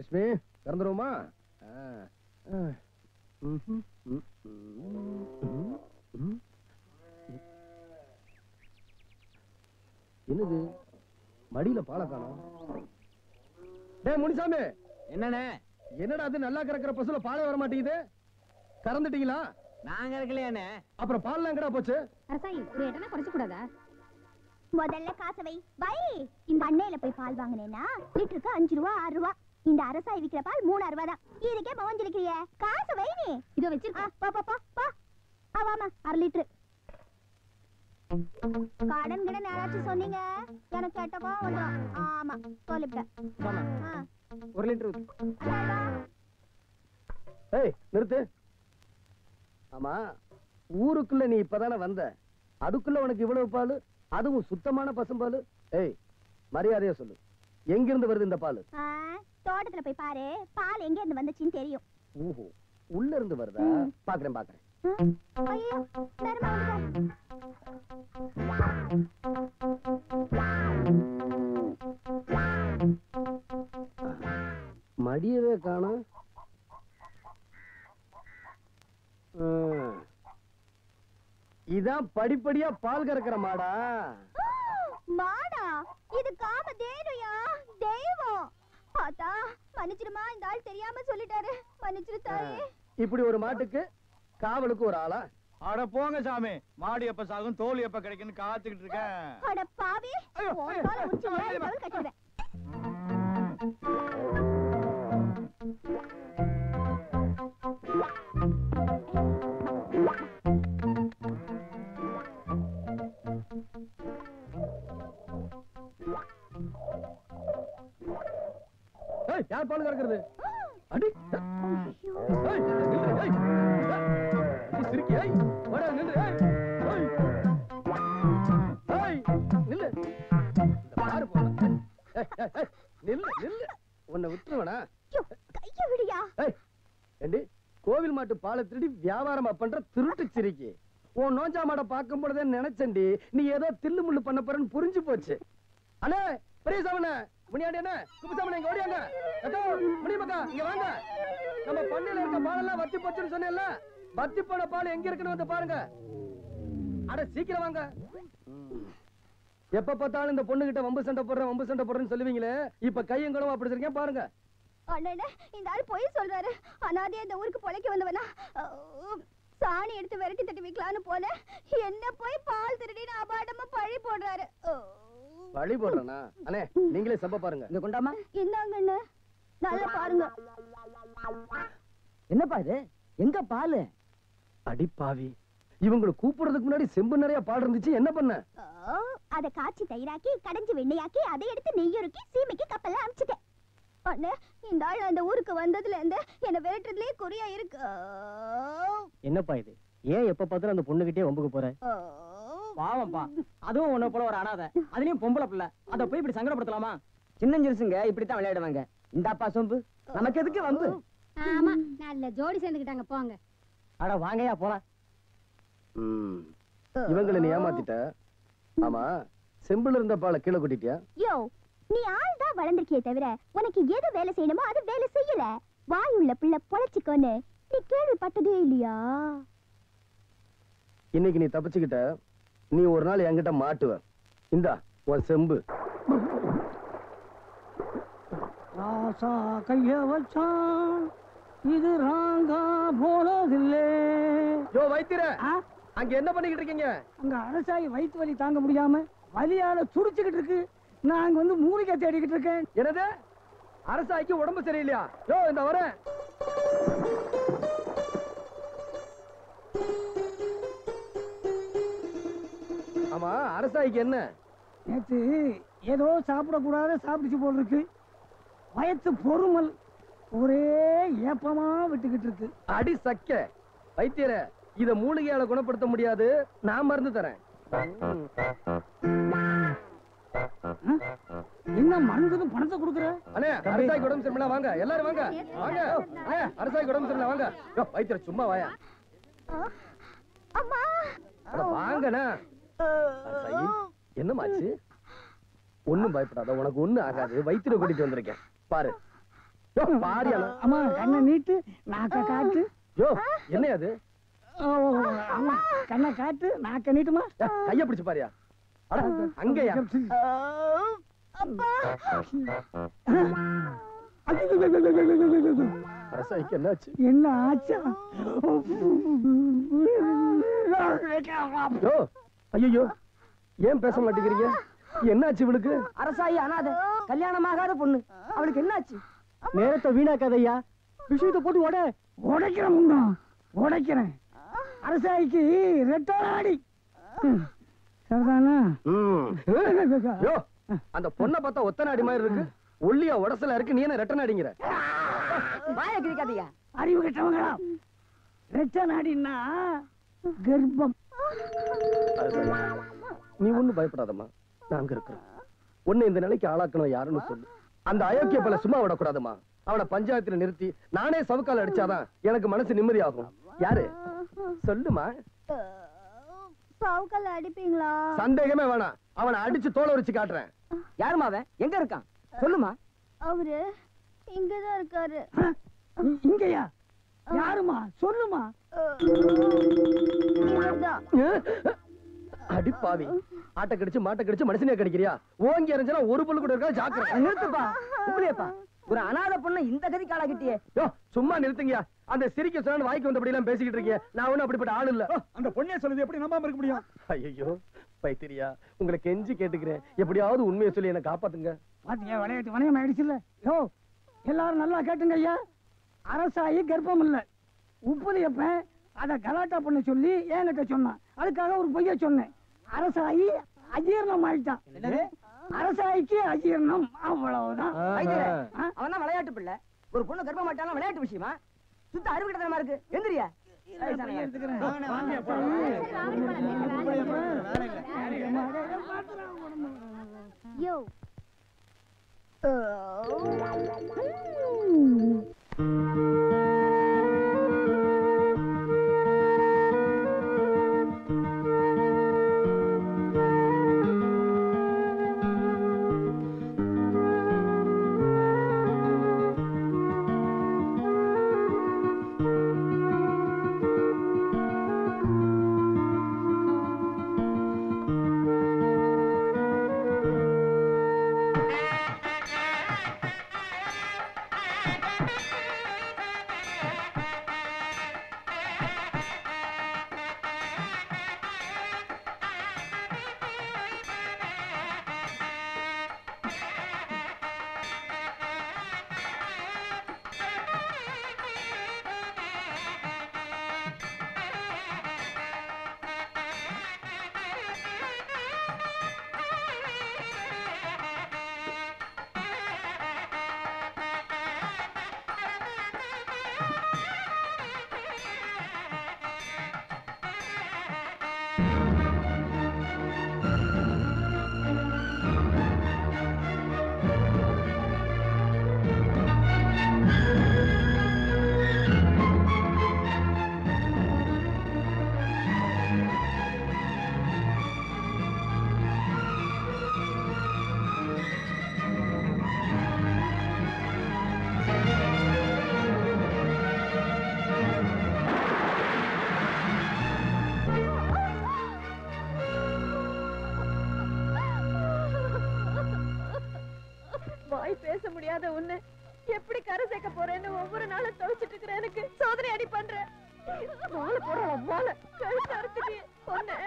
லட்சுமி திறந்துருவோமா ஆ, ஆ. ம்ஹும், ம், ம், ம், ம். என்னது மடியில பாலை காணோம் டேய் முனிசாமி என்னண்ணே என்னடா அது நல்லா கறக்கிற பசுல பாலே வர மாட்டேங்குது கறந்துட்டீங்களா நாங்க இருக்கலையாண்ணே அப்புறம் பால்லாம் எங்கடா போச்சு அரசாயி ஒரு இடம்னா குறைச்சு கூடாதா முதல்ல காசை வை வை இந்த அண்ணையில போய் பால் வாங்கினேன்னா லிட்டருக்கு அஞ்சு ரூபா ஆறு ரூபா இந்த அரசாய் விக்கிற பால் மூணாயிரம் ரூபா தான் இதுக்கே மவஞ்சிருக்கிறிய காசை வை நீ இதோ வச்சிருக்கா பா பா பா பா ஆவாமா அரை லிட்டரு கடன் கிடன் யாராச்சும் சொன்னீங்க எனக்கு கேட்டப்போ வந்துடும் ஆமா சொல்லிவிட்டேன் ஆ, ஒரு லிட்டர் அதான். ஏய் நிறுத்து ஆமா ஊருக்குள்ள நீ இப்பதானே வந்த அதுக்குள்ள உனக்கு இவ்வளவு பால் அதுவும் சுத்தமான பசும்பால் ஏய் மரியாதையா சொல்லு எங்கிருந்து வருது இந்த பால் ஆ, தோட்டத்துல போய் பாரு பால் எங்க இருந்து வந்துச்சுன்னு தெரியும் ஓஹோ உள்ள இருந்து வருதா ம். பாக்குறேன் பாக்குறேன் ம், ஐயோ நேரமா வந்துட்டாரு. மடியவே காணோம் ம். இதான் படிப்படியா பால் கறக்கிற மாடா மாடா இது காம தேனுயா தெய்வம் ஆத்தா மன்னிச்சிருமா இந்த ஆள் தெரியாம சொல்லிட்டாரு மன்னிச்சிரு தாயே இப்படி ஒரு மாட்டுக்கு காவலுக்கு ஒரு ஆளா அட போங்க சாமி மாடு எப்ப சாகும் தோல் எப்ப கிடைக்குன்னு காத்துக்கிட்டு இருக்கேன் அட பாவி ஐயோ, உன் ஐயோ, காலை உரிச்சு ஐயோ, ஏழு ஐயோ. தவள் கட்டிடுவேன் ஏய், யார் பால் கறக்கிறது அடி ஏய், நில்லு, ஏய். நீ சிரிக்கி, ஏய். வாடா, நில்லு, ஏய். ஏய். ஏய், நில்லு. இந்த பாரு போடா. ஏய், ஏய், ஏய், நில்லு, நில்லு. உன்னை விட்டுருவனா ஐயோ, கைய விடியா ஏய், ஏண்டி கோவில் மாட்டு பாலை திருடி வியாபாரமா பண்ற திருட்டு சிரிக்கி உன் நோஞ்சா மாடை பார்க்கும் பொழுதே நினைச்சேன்டி நீ ஏதோ தில்லு முள்ளு பண்ண போறன்னு புரிஞ்சு போச்சு அண்ணே பெரிய சாமண்ணே முனியாண்டி அண்ணே குப்புசாமண்ணே இங்க ஓடியாங்க அக்கா முனியமக்கா இங்க வாங்க நம்ம பண்ணையில இருக்க பாலெல்லாம் வத்தி போச்சுன்னு சொன்னேன்ல வத்தி போன பால் எங்க இருக்குன்னு வந்து பாருங்க அட சீக்கிரம் வாங்க எப்ப பார்த்தாலும் இந்த பொண்ணு கிட்ட வம்பு சண்டை போடுறேன் வம்பு சண்டை போடுறேன்னு சொல்லுவீங்களே இப்ப கையங்களும் அப்படி இருக்கேன் பாருங்க அண்ணே இந்த ஆள் பொய் சொல்றாரு அனாதையா இந்த ஊருக்கு பொழைக்க வந்தவனா அஹ், சாணி எடுத்து விரட்டி தட்டி வைக்கலான்னு போனேன் என்ன போய் பால் திருடின்னு அபாடமா பழி போடுறாரு அஹ். வழி போடுறேனா அண்ணே நீங்களே சம்ப பாருங்க இந்த கொண்டாமா இந்தாங்க அண்ணே நல்லா பாருங்க என்னப்பா இது எங்க பாலு அடி பாவி இவங்களை கூப்பிடுறதுக்கு முன்னாடி செம்பு நிறைய பால் இருந்துச்சு என்ன பண்ண அஹ், அத காய்ச்சி தயிராக்கி கடைஞ்சு வெண்ணையாக்கி அதை எடுத்து நெய்யுருக்கி சீமைக்கு கப்பல்ல அனுப்பிச்சிட்டேன் அண்ணே இந்த ஆள் அந்த ஊருக்கு வந்ததுல இருந்து என்ன விரட்டுறதுலயே குறியா இருக்கு அஹ், என்னப்பா இது ஏன் எப்ப பார்த்தாலும் அந்த பொண்ணுகிட்டே வம்புக்கு போற அஹ். பாவம்ப்பா அதுவும் உன்னை போல ஒரு அனாதை அதுலயும் பொம்பளை பிள்ளை அத போய் இப்படி சங்கடப்படுத்தலாமா சின்ன சிறுசுங்க இப்படித்தான் விளையாடுவாங்க இந்தாப்பா சொம்பு நமக்கு எதுக்கு வம்பு ஆமா நல்ல ஜோடி சேர்ந்துக்கிட்டாங்க போங்க அட வாங்கயா போலாம் ம். இவங்களை நீ ஏமாத்திட்ட ஆமா செம்புல இருந்த பாலை கீழே கொட்டிட்டியா யோ நீ ஆள் தான் வளர்ந்திருக்கியே தவிர உனக்கு எது வேலை செய்யணுமோ அது வேலை செய்யல வாய் உள்ள பிள்ளை பொழைச்சிக்கோன்னு நீ கேள்விப்பட்டதே இல்லையா இன்னைக்கு நீ தப்பிச்சுக்கிட்ட நீ ஒரு நாள் என்கிட்ட மாட்டுவ இந்தா உன் செம்பு ராசா கைய வச்சான் இது ராங்கா போனதில்லே யோ வைத்திர ஆ? அங்க என்ன பண்ணிக்கிட்டு இருக்கீங்க அங்க அரசாயி வயிற்று வலி தாங்க முடியாம வலியால துடிச்சுக்கிட்டு இருக்கு நான் அங்க வந்து மூலிகை தேடிக்கிட்டு இருக்கேன் என்னது அரசாய்க்கு உடம்பு சரியில்லையா யோ இந்த வரேன் ஆமா அரசாய்க்கு என்ன நேத்து ஏதோ சாப்பிடக்கூடாத சாப்பிடுச்சு போல் இருக்கு வயத்து பொறுமல் ஒரே ஏப்பமா விட்டுக்கிட்டு இருக்கு அடி சக்க வைத்தியர இத மூலிகையால குணப்படுத்த முடியாது நான் மருந்து தரேன் என்ன மருந்துக்கு பணத்தை கொடுக்குற அண்ணே அரசாய்க்கு உடம்பு சரியில்லை வாங்க எல்லாரும் வாங்க வாங்க அண்ணே அரசாய்க்கு உடம்பு சரியில்லை வாங்க யோ வைத்தியர சும்மா வாயா அஹ், அம்மா அட வாங்கண்ணா அரசாயி என்னமாச்சு ஒண்ணும் பயப்படாத உனக்கு ஒண்ணும் ஆகாது வைத்தியரை கூட்டிட்டு வந்திருக்கேன் பாரு யோ, பாரியா அம்மா கண்ணை நீட்டு நாக்க காட்டு யோ என்ன அது ஓ, அம்மா கண்ணை காட்டு நாக்க நீட்டுமா ஏ, கைய பிடிச்சு பாரியா அட அங்கயா அப்பா அரசாய்க்கு என்னாச்சு என்ன ஆச்சா யோ ஐயோ ஏன் பேச மாட்டேங்கிறீங்க என்னாச்சு இவளுக்கு அரசாயி அனாதை கல்யாணமாகாத பொண்ணு அவளுக்கு என்னாச்சு நேரத்தை வீணாக்காதையா விஷயத்தை போட்டு ஓட உடைக்கிறேன் முண்டம் உடைக்கிறேன் அரசாய்க்கு ரெட்டாடி சரிதானா யோ அந்த பொண்ணை பார்த்தா ஒத்த நாடி மாதிரி இருக்கு ஒல்லியா உடசல இருக்கு நீ என்ன ரெட்ட நாடிங்கிற வாய கிழிக்காதீங்க அறிவு கெட்டவங்களா ரெட்ட நாடின்னா கர்ப்பம் நீ ஒண்ணும் பயப்படாதம்மா நாங்க இருக்கிறோம் உன்னை இந்த நிலைக்கு ஆளாக்கணும் யாருன்னு சொல்லு அந்த அயோக்கிய பல சும்மா விடக்கூடாதும்மா அவனை பஞ்சாயத்துல நிறுத்தி நானே சவுக்கால் அடிச்சாதான் எனக்கு மனசு நிம்மதியாகும் யாரு சொல்லுமா சாவுக்கல்ல அடிப்பீங்களா சந்தேகமே வேணாம் அவனை அடிச்சு தோலை உரிச்சு காட்டுறேன் யாருமா அவன் எங்க இருக்கான் சொல்லுமா அவரு இங்கதான் இருக்காரு இ- இங்கயா யாருமா சொல்லுமா இவர்தான் அடி பாவி ஆட்டை கடிச்சு மாட்டை கடிச்சு மனுஷனே கடிக்கிறியா ஓங்கி எறிஞ்சா ஒரு புல்லு கூட இருக்கா ஜாக்கிரதை நிறுத்துப்பா இப்படியேப்பா ஒரு அனாதை பொண்ணை இந்த கதிக்கு ஆளாக்கிட்டியே யோ சும்மா நிறுத்துங்கயா அந்த சிரிக்க சொன்னா வாய்க்கு வந்தபடி எல்லாம் பேசிக்கிட்டு இருக்கீங்க நான் ஒண்ணும் அப்படிப்பட்ட ஆள் இல்ல அந்த பொண்ணே சொல்லுது எப்படி நம்பாம இருக்க முடியும் ஐயோ பைத்திரியா உங்களை கெஞ்சி கேட்டுக்கிறேன் எப்படியாவது உண்மையை சொல்லி என்ன காப்பாத்துங்க பாத்தீங்க விளையாட்டு வணையம் ஆயிடுச்சுல்ல யோ எல்லாரும் நல்லா கேட்டுங்க ஐயா அரசாயி கர்ப்பம் இல்ல உப்புலியப்பன் அதை கலாட்டா பண்ண சொல்லி என்கிட்ட சொன்னான் அதுக்காக ஒரு பொய்ய சொன்னேன் அரசாயி அஜீர்ணம் ஆயிட்டான் அரசாயிக்கு அஜீர்ணம் அவ்வளவுதான் வைத்தியரே, ஆ? அவன் தான் விளையாட்டு பிள்ளை ஒரு பொண்ணு கர்ப்பம் மாட்டாலும் விளையாட்டு விஷயமா சுத்த அறிவு கிட்டத்தனமா இருக்கு எந்திரியா யோ வாய் பேச முடியாத உன்னை எப்படி கரை சேர்க்க போறேன்னு ஒவ்வொரு நாளும் தவிச்சிட்டு இருக்கிற எனக்கு சோதனை அடி பண்ற மாலை போடுறோம் மாலை கழுத்து அறுத்துட்டு பொண்ணு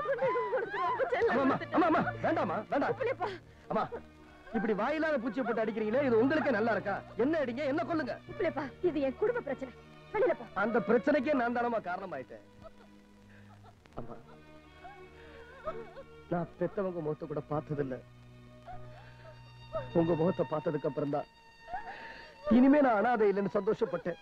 உனக்கு ரொம்ப செல்லம் அம்மா, கொடுத்துட்டேன். அம்மா, அம்மா, வேண்டாம்மா, வேண்டாம். புள்ளியப்பா, அம்மா, இப்படி வாயில்லாத பூச்சியை போட்டு அடிக்கிறீங்களே இது உங்களுக்கே நல்லா இருக்கா என்ன அடிங்க என்ன கொல்லுங்க புள்ளியப்பா, இது என் குடும்ப பிரச்சனை வெளியில போ அந்த பிரச்சனைக்கே நான் தானமா காரணமாயிட்டேன் அம்மா நான் பெத்தவங்க முகத்தை கூட பார்த்ததில்ல உங்க முகத்தை பார்த்ததுக்கு அப்புறம் தான் இனிமே நான் அனாதை இல்லைன்னு சந்தோஷப்பட்டேன்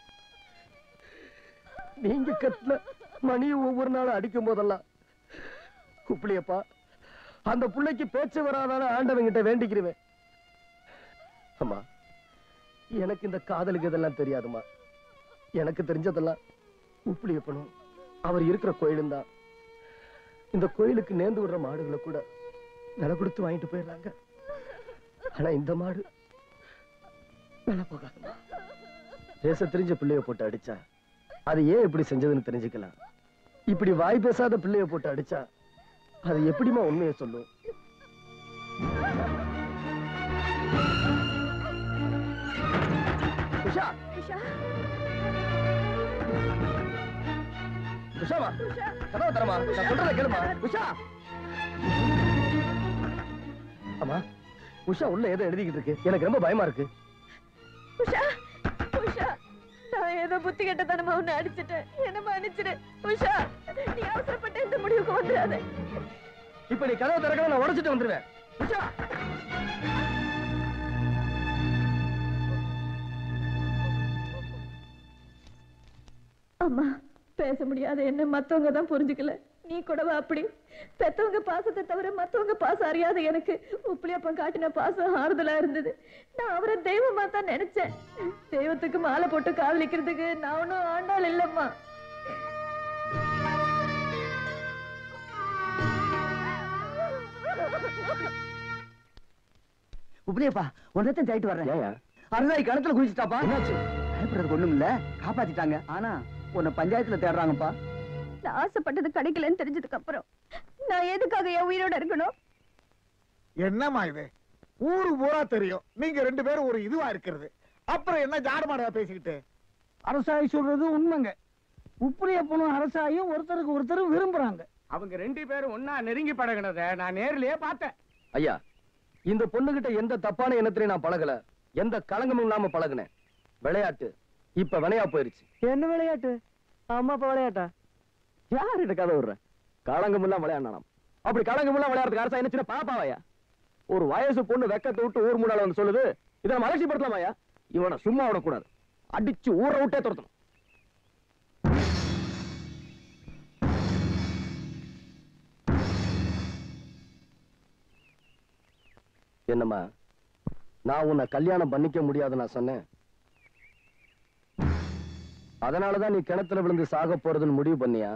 நீங்க கட்டின மணி ஒவ்வொரு நாளும் அடிக்கும் போதெல்லாம் குப்பிளியப்பா அந்த புள்ளைக்கு பேச்சு வராதான ஆண்டவங்கிட்ட வேண்டிக்கிறவேன் அம்மா எனக்கு இந்த காதலுக்கு இதெல்லாம் தெரியாதுமா எனக்கு தெரிஞ்சதெல்லாம் உப்புளியப்பனும் அவர் இருக்கிற கோயிலும் தான் இந்த கோயிலுக்கு நேர்ந்து விடுற மாடுகளை கூட விலை கொடுத்து வாங்கிட்டு போயிடுறாங்க ஆனா இந்த மாடு மேல போகாதம்மா பேச தெரிஞ்ச பிள்ளைய போட்டு அடிச்சா அது ஏன் இப்படி செஞ்சதுன்னு தெரிஞ்சுக்கலாம் இப்படி வாய் பேசாத பிள்ளைய போட்டு அடிச்சா அது எப்படிம்மா உண்மையை சொல்லும் உஷா உஷா உஷாமா கதவை தரமா நான் சொல்றத கேளுமா உஷா அம்மா உஷா உள்ள ஏதோ எழுதிக்கிட்டு இருக்கு எனக்கு ரொம்ப பயமா இருக்கு உஷா உஷா நான் ஏதோ புத்தி கெட்டத்தனமா உன்னை அடிச்சிட்டேன் என்ன மன்னிச்சிடு உஷா நீ அவசரப்பட்டு இந்த முடிவுக்கு வந்துடாத இப்ப நீ கதவை திறக்கணும் நான் உடைச்சிட்டு வந்துருவேன் உஷா அம்மா பேச முடியாத என்ன மத்தவங்க தான் புரிஞ்சுக்கல நீ கூடவா அப்படி பெத்தவங்க பாசத்தை தவிர மத்தவங்க பாசம் அறியாத எனக்கு உப்புளியப்பன் காட்டின பாசம் ஆறுதலா இருந்தது நான் அவரை தெய்வமா தான் நினைச்சேன் தெய்வத்துக்கு மாலை போட்டு காதலிக்கிறதுக்கு நான் ஒன்னும் ஆண்டாள் இல்லம்மா உப்பலியப்பா ஒன்னத்தையும் தேய்ட்டு வர்றேன் ஏயா அருணாய் கணத்துல குதிச்சுட்டாப்பா என்னாச்சு பயப்படுறதுக்கு ஒண்ணும் இல்ல காப்பாத்திட்டாங்க ஆனா உன்னை பஞ்சாயத்துல தேடுறாங்கப்பா நான் ஆசைப்பட்டது கிடைக்கலன்னு தெரிஞ்சதுக்கு அப்புறம் நான் எதுக்காக என் உயிரோட இருக்கணும் என்னம்மா இது ஊரு பூரா தெரியும் நீங்க ரெண்டு பேரும் ஒரு இதுவா இருக்கிறது அப்புறம் என்ன ஜாடமாடா பேசிக்கிட்டு அரசாயி சொல்றது உண்மைங்க உப்புலியப்பனும் அரசாயும் ஒருத்தருக்கு ஒருத்தர் விரும்புறாங்க அவங்க ரெண்டு பேரும் ஒன்னா நெருங்கி பழகினத நான் நேர்லயே பார்த்தேன் ஐயா இந்த பொண்ணுகிட்ட எந்த தப்பான எண்ணத்திலையும் நான் பழகல எந்த களங்கமும் இல்லாம பழகுனேன் விளையாட்டு இப்ப வினையா போயிருச்சு என்ன விளையாட்டு அம்மா அப்பா விளையாட்டா யார்கிட்ட கதை விடுற களங்கம் எல்லாம் விளையாடலாம் அப்படி களங்கம் எல்லாம் விளையாடுறதுக்கு அரசா என்ன சின்ன பாப்பாவையா ஒரு வயசு பொண்ணு வெக்கத்தை விட்டு ஊர் முன்னால வந்து சொல்லுது இதை நம்ம அலட்சியப்படுத்தலாமாயா இவனை சும்மா விடக்கூடாது அடிச்சு ஊரை விட்டே துரத்தணும் என்னம்மா நான் உன்னை கல்யாணம் பண்ணிக்க முடியாது நான் சொன்னேன் அதனாலதான் நீ கிணத்துல விழுந்து சாக போறதுன்னு முடிவு பண்ணியா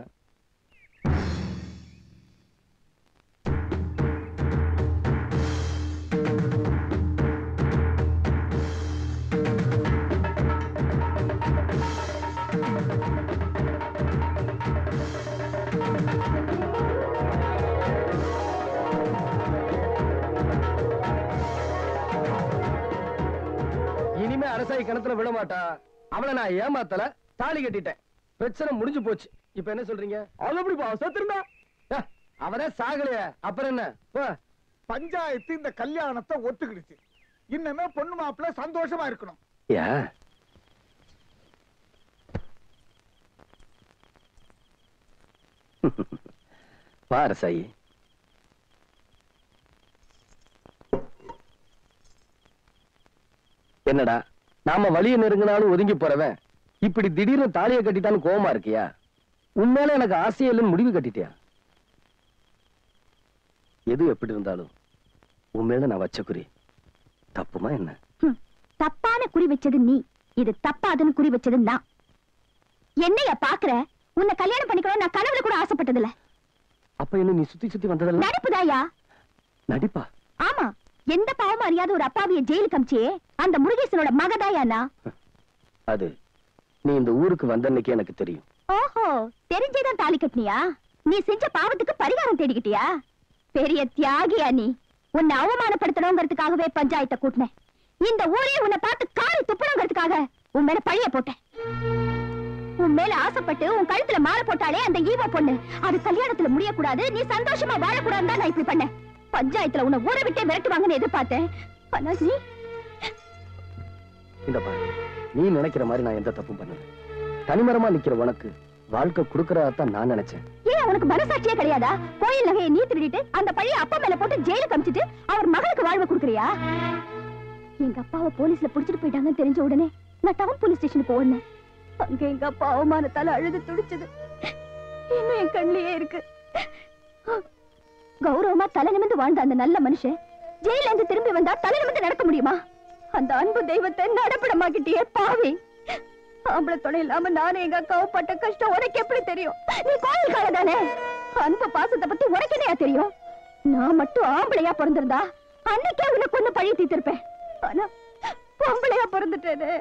இனிமே அரசாய் கிணத்துல விட மாட்டா அவளை நான் ஏமாத்தல தாலி கட்டிட்டேன் பிரச்சனை முடிஞ்சு போச்சு இப்ப என்ன சொல்றீங்க அது எப்படிப்பா செத்துருந்தா அவதான் சாகலையே அப்புறம் என்ன போ. பஞ்சாயத்து இந்த கல்யாணத்தை ஒத்துக்கிடுச்சு இன்னமே பொண்ணு மாப்பிள்ள சந்தோஷமா இருக்கணும் ஏன் வா அரசாயி என்னடா நாம வழிய நெருங்கினாலும் ஒதுங்கி போறவன் இப்படி திடீர்னு தாலியை கட்டிட்டான்னு கோவமா இருக்கியா உண்மையில எனக்கு ஆசையே இல்லைன்னு முடிவு கட்டிட்டியா எது எப்படி இருந்தாலும் உண்மையில நான் வச்ச குறி தப்புமா என்ன ஹம், தப்பான குறி வச்சது நீ இது தப்பாதுன்னு குறி வச்சது நான் என்னைய பாக்குற உன்னை கல்யாணம் பண்ணிக்கணும் நான் கனவுல கூட ஆசைப்பட்டதில்ல அப்ப என்ன நீ சுத்தி சுத்தி வந்ததெல்லாம் நடிப்புதாயா நடிப்பா ஆமா எந்த பாவமும் அறியாத ஒரு அப்பாவிய ஜெயிலுக்கு அமிச்சியே அந்த முருகேசனோட மகதாயா நான் அது நீ இந்த ஊருக்கு வந்த அன்னைக்கே எனக்கு தெரியும் ஓஹோ தெரிஞ்சேதான் தாலி கட்டினியா நீ செஞ்ச பாவத்துக்கு பரிகாரம் தேடிக்கிட்டியா பெரிய தியாகியா நீ உன்னை அவமானப்படுத்தணுங்கிறதுக்காகவே பஞ்சாயத்தை கூட்டினேன் இந்த ஊரே உன்னை பார்த்து காரி துப்பணுங்கிறதுக்காக உன் மேல பழிய போட்டேன் உன் மேல ஆசைப்பட்டு உன் கழுத்துல மாலை போட்டாலே அந்த ஈவ பொண்ணு அது கல்யாணத்துல முடியக்கூடாது நீ சந்தோஷமா வாழக்கூடாதுன்னு தான் நான் இப்படி பண்ணேன் பஞ்சாயத்துல உன்னை ஊரை விட்டே விரட்டுவாங்கன்னு எதிர்பார்த்தேன் ஆனா நீ இந்த பாரு நீ நினைக்கிற மாதிரி நான் எந்த தப்பும் பண்ணல தனிமரமா நிக்கிற உனக்கு வாழ்க்கை கொடுக்கறதான் நான் நினைச்சேன் ஏன் உனக்கு மனசாட்சியே கிடையாதா கோயில் நகையை நீ திருடிட்டு அந்த பழைய அப்பா மேல போட்டு ஜெயிலுக்கு அமிச்சிட்டு அவர் மகளுக்கு வாழ்வு கொடுக்குறியா எங்க அப்பாவை போலீஸ்ல புடிச்சிட்டு போயிட்டாங்கன்னு தெரிஞ்ச உடனே நான் டவுன் போலீஸ் ஸ்டேஷனுக்கு ஓடினேன் அங்க எங்க அப்பா அவமானத்தால அழுது துடிச்சது இன்னும் என் கண்ணிலேயே இருக்கு கௌரவமா தலை நிமிந்து வாழ்ந்த அந்த நல்ல மனுஷன் ஜெயில இருந்து திரும்பி வந்தா தலை நிமிந்து நடக்க முடியுமா அந்த அன்பு தெய்வத்தை நடப்படமாக்கிட்டியே பாவி ஆம்பளை துணை இல்லாம நானும் எங்க அக்காவும் பட்ட கஷ்டம் உனக்கு எப்படி தெரியும் நீ கோயில்கார தானே அன்பு பாசத்தை பத்தி உனக்கு என்னையா தெரியும் நான் மட்டும் ஆம்பளையா பிறந்திருந்தா அன்னைக்கே உனக்கு ஒண்ணு பழி தீர்த்திருப்பேன் ஆனா பொம்பளையா பிறந்துட்டேனே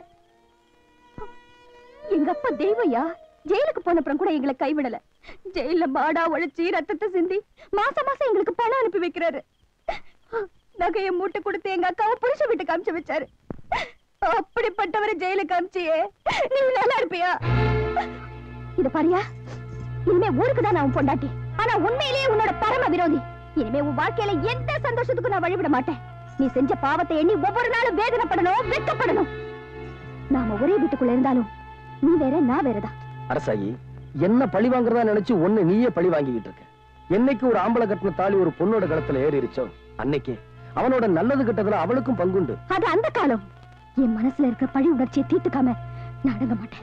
எங்க அப்பா தெய்வயா ஜெயிலுக்கு போன அப்புறம் கூட எங்களை கைவிடல ஜெயில பாடா உழைச்சி ரத்தத்தை சிந்தி மாசம் மாசம் எங்களுக்கு பணம் அனுப்பி வைக்கிறாரு நகையை மூட்டை கொடுத்து எங்க அக்காவை புருஷ வீட்டுக்கு அனுப்பிச்சு வச்சாரு அப்படிப்பட்டவரை ஜெயிலுக்கு அனுப்பிச்சியே நீ நல்லா இருப்பியா இத பாரியா இனிமே ஊருக்கு தான் நான் பொண்டாட்டி ஆனா உண்மையிலேயே உன்னோட பரம விரோதி இனிமே உன் வாழ்க்கையில எந்த சந்தோஷத்துக்கும் நான் வழிவிட மாட்டேன் நீ செஞ்ச பாவத்தை எண்ணி ஒவ்வொரு நாளும் வேதனைப்படணும் வெட்கப்படணும் நாம ஒரே வீட்டுக்குள்ள இருந்தாலும் நீ வேற நான் வேறதான் அரசாயி என்ன பழி வாங்குறதா நினைச்சு ஒண்ணு நீயே பழி வாங்கிக்கிட்டு இருக்க என்னைக்கு ஒரு ஆம்பளை கட்டின தாலி ஒரு பொண்ணோட கழுத்துல ஏறிடுச்சோ அன்னைக்கு அவனோட நல்லது கிட்டதுல அவளுக்கும் பங்குண்டு அது அந்த காலம் என் மனசுல இருக்கிற பழி உணர்ச்சியை தீர்த்துக்காம நான் அடங்க மாட்டேன்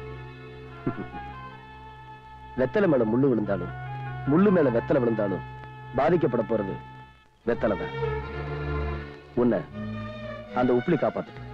வெத்தலை மேல முள்ளு விழுந்தாலும் முள்ளு மேல வெத்தலை விழுந்தாலும் பாதிக்கப்பட போறது வெத்தலை தான் உன்னை அந்த உப்புளி காப்பாத்து